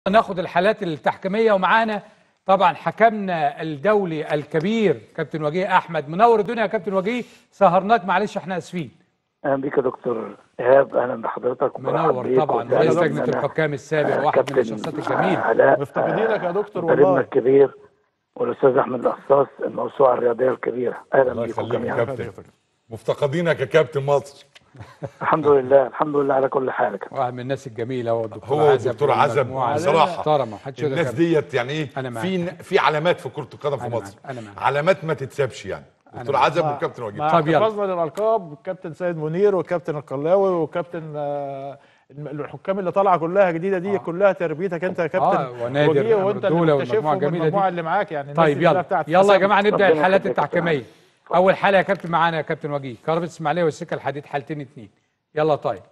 ناخد الحالات التحكيميه ومعانا طبعا حكمنا الدولي الكبير كابتن وجيه احمد منور الدنيا يا كابتن وجيه سهرناك معلش احنا اسفين اهلا بيك يا دكتور ايهاب اهلا بحضرتك وبرحب منور بيك طبعا وسعيد رئيس إن لجنه أنا الحكام السابق آه، واحد من كابتن الشخصيات الجميله علاء مفتقدينك يا دكتور مدربنا والله الكبير والاستاذ احمد القصاص الموسوعه الرياضيه الكبيره اهلا الله بيكم يخليك يا جميعا كابتن مفتقدينك يا كابتن مصر الحمد لله الحمد لله على كل حال يا كابتن. واحد من الناس الجميله هو الدكتور هو عزب والدكتور عزب والمجموعة بصراحة محترمه محدش يقدر الناس يكمل. ديت يعني ايه أنا معاك. في في علامات في كرة القدم في أنا مصر معاك، أنا معاك. علامات ما تتسابش يعني دكتور معاك. عزب والكابتن وجيه مع طب يلا. حفاظنا للالقاب الكابتن سيد منير والكابتن القلاوي وكابتن آه، الحكام اللي طالعه كلها جديده دي كلها تربيتك انت يا كابتن آه، ونادر وجيه وانت اللي مردولة مكتشفهم والمجموعة الجميلة دي. المجموعه اللي معاك يعني الناس طيب دي كلها يلا بتاعت يلا يا حسام. جماعه نبدا ربنا الحالات يخليك يا التحكيميه اول حاله يا كابتن معانا يا كابتن وجيه كهرباء الاسماعيليه والسكه الحديد حالتين اتنين يلا طيب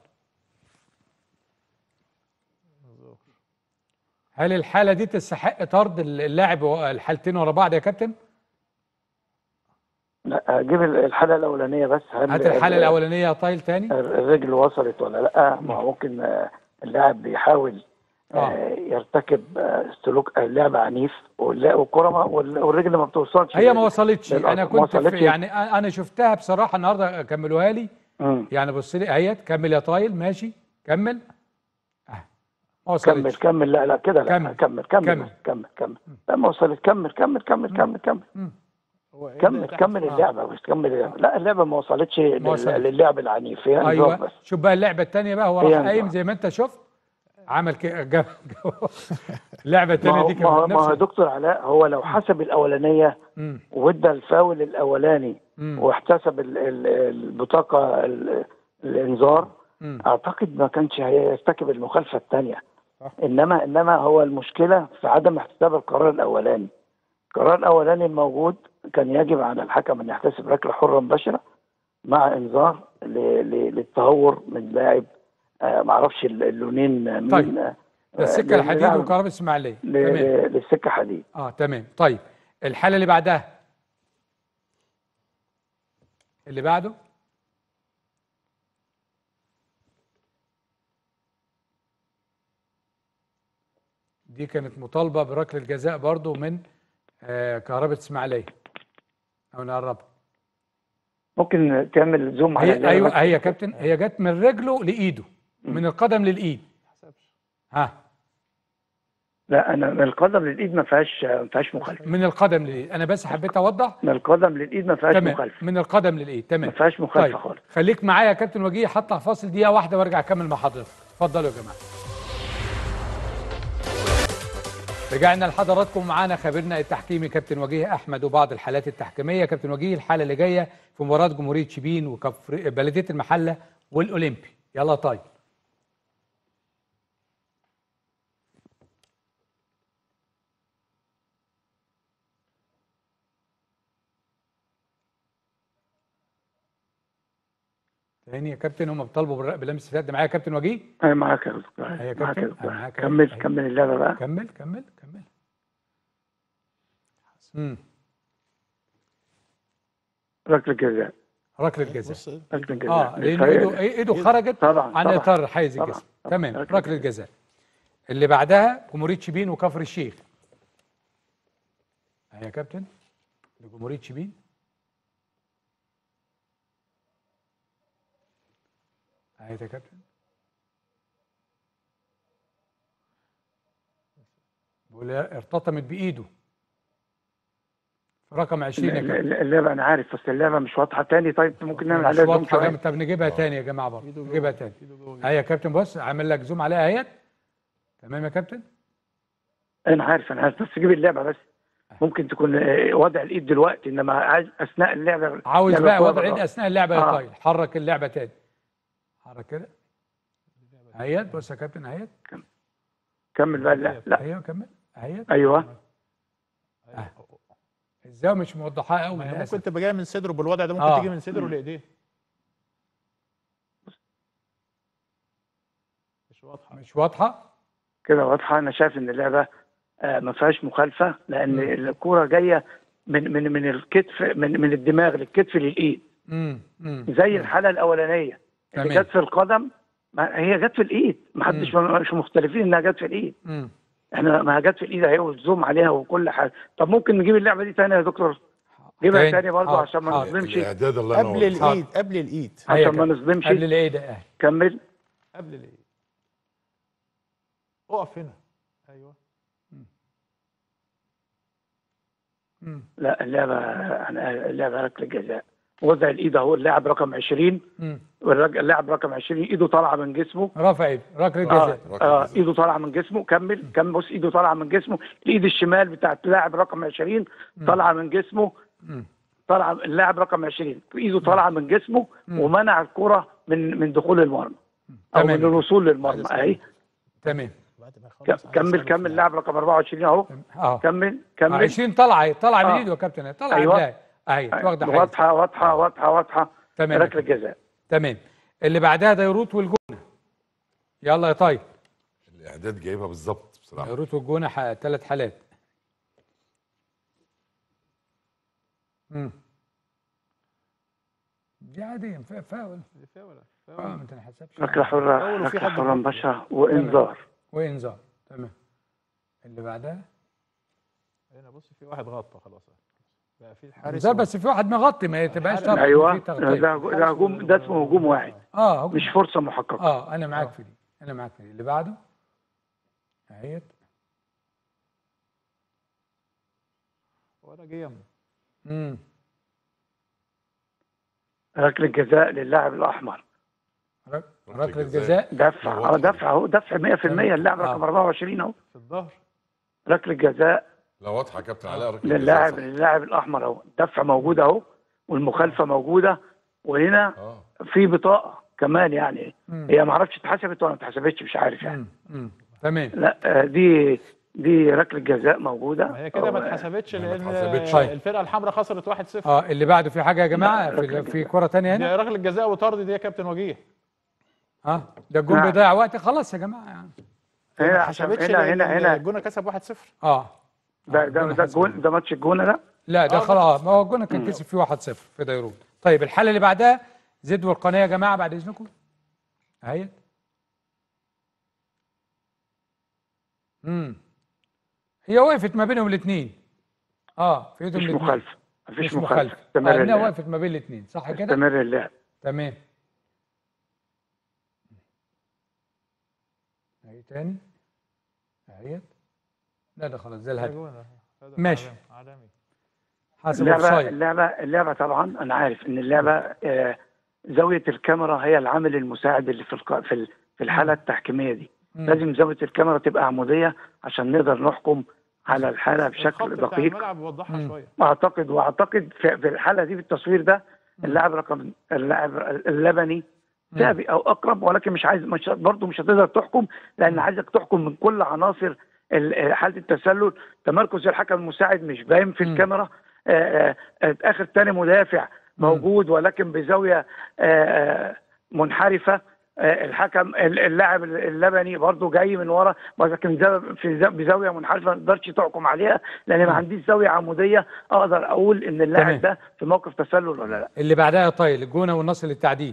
هل الحاله دي تستحق طرد اللاعب الحالتين ورا بعض يا كابتن لا اجيب الحاله الاولانيه بس هل هات الحاله الاولانيه يا طايل تاني الرجل وصلت ولا لا ما هو ممكن آه، اللاعب بيحاول آه. آه، يرتكب آه، سلوك آه، لعب عنيف واللا- والكره ما- وال- والرجل ما بتوصلش هي ما لل- وصلتش للأرض. انا ما كنت في وصلتش. يعني انا شفتها بصراحه النهارده كملوها لي مم. يعني بص لي اهيت كمل يا طايل ماشي كمل آه. ما كمل وصلتش كمل لا لا كده لا كمل. كمل كمل كمل. كمل كمل كمل لا ما وصلت كمل كمل كمل كمل كمل هو إيه كمل اللي تحت؟ كمل اللعبه بس كمل اللعبة. لا اللعبه ما وصلتش لل- وصلت. للعب العنيف هي نظام ايوه بس شوف بقى اللعبه الثانيه بقى هو هي راح قايم نظام. زي ما انت شفت عمل كده جاب جاب- اللعبه ما الثانيه هو دي ما هو كانت ما هو نفس دكتور علاء هو لو حسب الاولانيه مم. وادى الفاول الاولاني مم. واحتسب ال- ال- البطاقه ال- الانذار مم. اعتقد ما كانش هيرتكب المخالفه الثانيه انما انما هو المشكله في عدم احتساب القرار الاولاني القرار الاولاني الموجود كان يجب على الحكم ان يحتسب ركله حره مباشره مع انذار ل- ل- للتهور من لاعب آه ما اعرفش ال- اللونين من طيب. آه، ده السكه ل- الحديد للاعب- وكهرباء الاسماعيليه ل- تمام ل- للسكه حديد اه تمام طيب الحاله اللي بعدها اللي بعده دي كانت مطالبه بركله جزاء برضو من آه كهرباء اسماعيليه او نقربها ممكن تعمل زوم على هي اللعبة ايوه بس؟ هي يا كابتن هي جت من رجله لايده من القدم للايد ها لا انا من القدم للايد ما فيهاش ما فيهاش مخالفه من القدم للايد انا بس حبيت اوضح من القدم للايد ما فيهاش تمام مخالفه من القدم للايد ما تمام فيهاش مخالفه طيب خالص خليك معايا يا كابتن وجيه هطلع فاصل دقيقه واحده وارجع اكمل مع حضرتك اتفضلوا يا جماعه رجعنا لحضراتكم معانا خبيرنا التحكيمي كابتن وجيه احمد وبعض الحالات التحكيميه كابتن وجيه الحاله اللي جايه في مباراه جمهوريه شبين وكفر بلديه المحله والاولمبي يلا طيب تاني يا كابتن هم بيطالبوا بالر- بلمس اليد معايا يا كابتن وجيه انا معاك يا دكتور يا معاك كابتن، يا دكتور. أنا معاك يا كمل كابتن. كمل اللعبه بقى كمل كمل كمل امم ركله جزاء ركله جزاء بص ركله جزاء اه لان للفريق. ايده ايده خرجت طبعا عن طبعا اطار حيز طبعا، الجسم طبعا. تمام ركلة ركله جزاء اللي بعدها جمهوريه شبين وكفر الشيخ اهي يا كابتن لجمهوريه شبين اهي يا كابتن بيقول ارتطمت بايده في رقم 20 يا ال- كابتن ال- اللعبه انا عارف بس اللعبه مش واضحه تاني طيب ممكن نعمل مش عليها زوم واضحه شويه جامد طب نجيبها تاني يا جماعه برضه نجيبها تاني اهي يا كابتن بص عامل لك زوم عليها اهيت تمام يا كابتن انا عارف انا عارف بس جيب اللعبه بس ممكن تكون آه، وضع الايد دلوقتي انما عايز اثناء اللعبه عاوز لعبة بقى كورة وضع ايد بقى. اثناء اللعبه يا آه. طيب حرك اللعبه تاني حرك كده اهيت بص يا كابتن اهيت كمل بقى لا لا ايوه كمل اهيت ايوه ازاي مش موضحاها قوي ما هي للاسف ممكن تبقى جايه من صدره بالوضع ده ممكن آه. تيجي من صدره لايديه مش واضحه مش واضحه كده واضحه انا شايف ان اللعبه آه، ما فيهاش مخالفه لان مم. الكوره جايه من من من الكتف من من الدماغ للكتف للايد امم امم زي الحاله الاولانيه اللي تمام. جت في القدم ما هي جت في الايد ما حدش مش مختلفين انها جت في الايد امم احنا ما جت في الايد اهي والزوم عليها وكل حاجه طب ممكن نجيب اللعبه دي تاني يا دكتور جيبها تاني. تاني برضه حاضر، عشان ما حاضر. نظلمش الاعداد الله قبل ينور الايد قبل الايد هي عشان ما كده. نظلمش قبل العيد اهي كمل قبل الايد اقف هنا ايوه لا اللعبه أنا- اللعبه ركله جزاء وضع الايد اهو اللاعب رقم 20 مم. والراجل اللاعب رقم 20 ايده طالعه من جسمه رافع ايده ركله اه, جزاء ركلة آه جزاء. ايده طالعه من جسمه كمل كمل بص ايده طالعه من جسمه الايد الشمال بتاعت اللاعب رقم 20 طالعه من جسمه مم. طالعه اللاعب رقم 20 ايده طالعه من جسمه ومنع الكره من من دخول المرمى او تمام. من الوصول للمرمى اهي تمام بعد ما ك- يخلص كمل كمل اللاعب رقم 24 اهو اه كمل كمل 20 طلعه طلع من آه. ايده يا كابتن طلع أيوة. أيوة. اهي واخده حاجه واضحه واضحه واضحه واضحه تمام. ركله جزاء تمام اللي بعدها ديروت والجونه يلا يا طيب الاعداد جايبها بالظبط بصراحه ديروت والجونه ح... ثلاث حالات امم دي عادية فا- فاول اه ما تنحسبش ركله حره أول وفي ركله حد حره مباشره وانذار وانذار تمام اللي بعدها هنا بص في واحد غطى خلاص بقى في الحارس انذار بس في واحد مغطي ما تبقاش شرط ايوه في ده تغطية. ده هجوم ده اسمه هجوم واعد اه هجوم. مش فرصه محققه اه انا معاك في دي انا معاك في دي اللي بعده اهيت ولا جيم امم ركله جزاء للاعب الاحمر رك- ركلة ركله جزاء. جزاء دفع اه دفع اهو دفع 100% اللاعب رقم آه. 24 اهو في الظهر ركله جزاء لا واضحه يا كابتن علاء ركلة للاعب جزاء صح. للاعب الاحمر اهو الدفع موجود اهو والمخالفه موجوده وهنا اه في بطاقه كمان يعني مم. هي ما اعرفش اتحسبت ولا ما اتحسبتش مش عارف يعني امم امم تمام لا آه، دي دي ركله جزاء موجوده ما هي كده ما أو- اتحسبتش ما لان اتحسبتش. طيب. الفرقه الحمراء خسرت 1-0 اه اللي بعده في حاجه يا جماعه لا، في, ركلة في كره تانية هنا دي ركله جزاء وطرد دي يا كابتن وجيه اه ده الجون نعم. بيضيع وقت خلاص يا جماعه يعني هنا ما عشان اتحسبتش هنا لان هنا هنا الجونه كسب 1-0 اه ده ده الجون ده حسب. الجون ده ماتش الجونه ده لا ده آه، خلاص ما هو الجون كان كسب فيه 1-0 في ديروت طيب الحاله اللي بعدها زد والقناه يا جماعه بعد اذنكم اهي امم هي وقفت ما بينهم الاثنين اه في ايدهم مفيش الاثنين مخالفه مفيش مش مخالفه مخالفه استمر آه انها اللعب وقفت ما بين الاثنين صح كده استمر اللعب تمام اهي تاني اهي لا ده خلاص ده الهدف جون. هذا ماشي. عالمي. عالمي. حسب اللعبه اوفسايد اللعبه اللعبه طبعا انا عارف ان اللعبه آه، زاويه الكاميرا هي العامل المساعد اللي في الق- في ال- في الحاله التحكيميه دي مم. لازم زاويه الكاميرا تبقى عموديه عشان نقدر نحكم على الحاله الخط بشكل بتاع دقيق الملعب بيوضحها مم. شويه واعتقد واعتقد في في الحاله دي في التصوير ده اللاعب رقم اللاعب اللبني سابق او اقرب ولكن مش عايز مش برضه مش هتقدر تحكم لان عايزك تحكم من كل عناصر ال- حاله التسلل تمركز الحكم المساعد مش باين في مم. الكاميرا آه، آه، اخر تاني مدافع موجود ولكن بزاويه آه، آه، منحرفه آه، الحكم ال- اللاعب اللبني برضه جاي من ورا ولكن زا- في زا- بزاويه منحرفه ما تقدرش تحكم عليها لان ما عنديش زاويه عموديه اقدر اقول ان اللاعب تمام. ده في موقف تسلل ولا لا اللي بعدها يا طيب الجونه والنصر للتعديل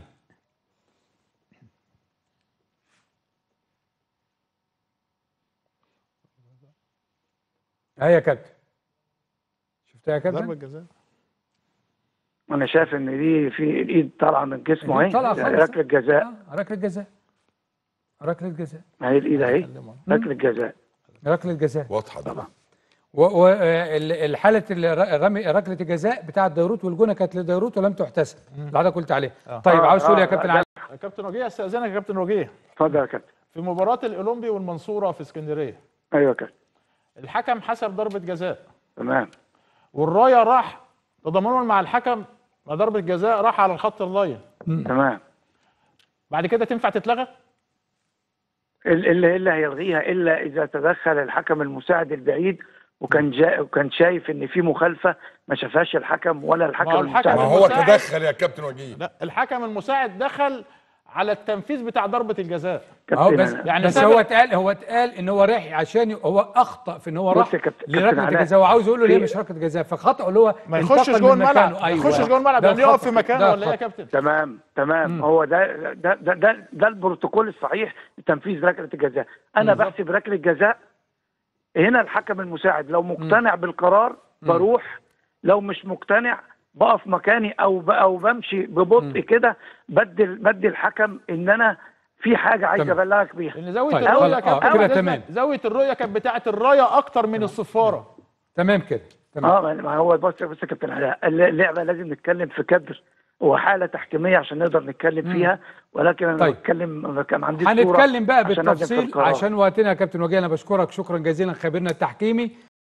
اهي يا كابتن شفتها يا ضربه كابتن جزاء انا شايف ان دي في الايد طالعه من جسمه الإيد طالعة اهي خالص. ركله جزاء آه، ركله جزاء ركله جزاء اهي الايد اهي ركله جزاء ركله جزاء واضحه دي والحاله رمي ركله الجزاء بتاعه ديروت والجونه كانت لديروت ولم تحتسب اللي حضرتك قلت عليه طيب آه، عاوز تقول يا آه، كابتن ده- علي يا كابتن وجيه استاذنك يا كابتن وجيه اتفضل يا كابتن في مباراه الاولمبي والمنصوره في اسكندريه ايوه يا كابتن الحكم حسب ضربه جزاء تمام والرايه راح تضامنا مع الحكم مع ضربه جزاء راح على الخط اللاين تمام بعد كده تنفع تتلغى ال- اللي اللي هيلغيها الا اذا تدخل الحكم المساعد البعيد وكان جا وكان شايف ان في مخالفه ما شافهاش الحكم ولا ما الحكم هو الحكم المساعد ما هو المساعد- تدخل يا كابتن وجيه لا الحكم المساعد دخل على التنفيذ بتاع ضربه الجزاء اهو كابتن بس أنا- يعني بس سابق- هو اتقال هو اتقال ان هو راح عشان ي- هو اخطا في ان هو بص راح يا كابتن- كابتن لركله علاء، الجزاء وعاوز يقول له ليه في- مش ركله جزاء فخطأ اللي هو ما انتقل يخشش من جوه الملعب مكانه. ما أيوة. يخشش جوه الملعب ده يعني يقف الخطأ. في مكانه ده ولا ايه يا الخطأ. كابتن تمام تمام هو ده ده ده ده, ده البروتوكول الصحيح لتنفيذ ركله الجزاء انا بحسب ركله جزاء هنا الحكم المساعد لو مقتنع بالقرار بروح لو مش مقتنع بقف مكاني او ب- او بمشي ببطء كده بدي بدي الحكم ان انا في حاجه عايز تمام. ابلغك بيها لان زاويه طيب، الرؤيه خلاص، كانت آه، كده بعد إذنك، تمام. زاويه الرؤيه كانت بتاعه الرايه اكتر من الصفاره تمام كده تمام اه ما- ما هو بص بص يا كابتن علاء اللعبه لازم نتكلم في كدر وحاله تحكيميه عشان نقدر نتكلم فيها ولكن انا طيب. بتكلم كان عندي صورة هنتكلم بقى عشان أقدم في بالتفصيل القرار. عشان وقتنا يا كابتن وجيه انا بشكرك شكرا جزيلا خبيرنا التحكيمي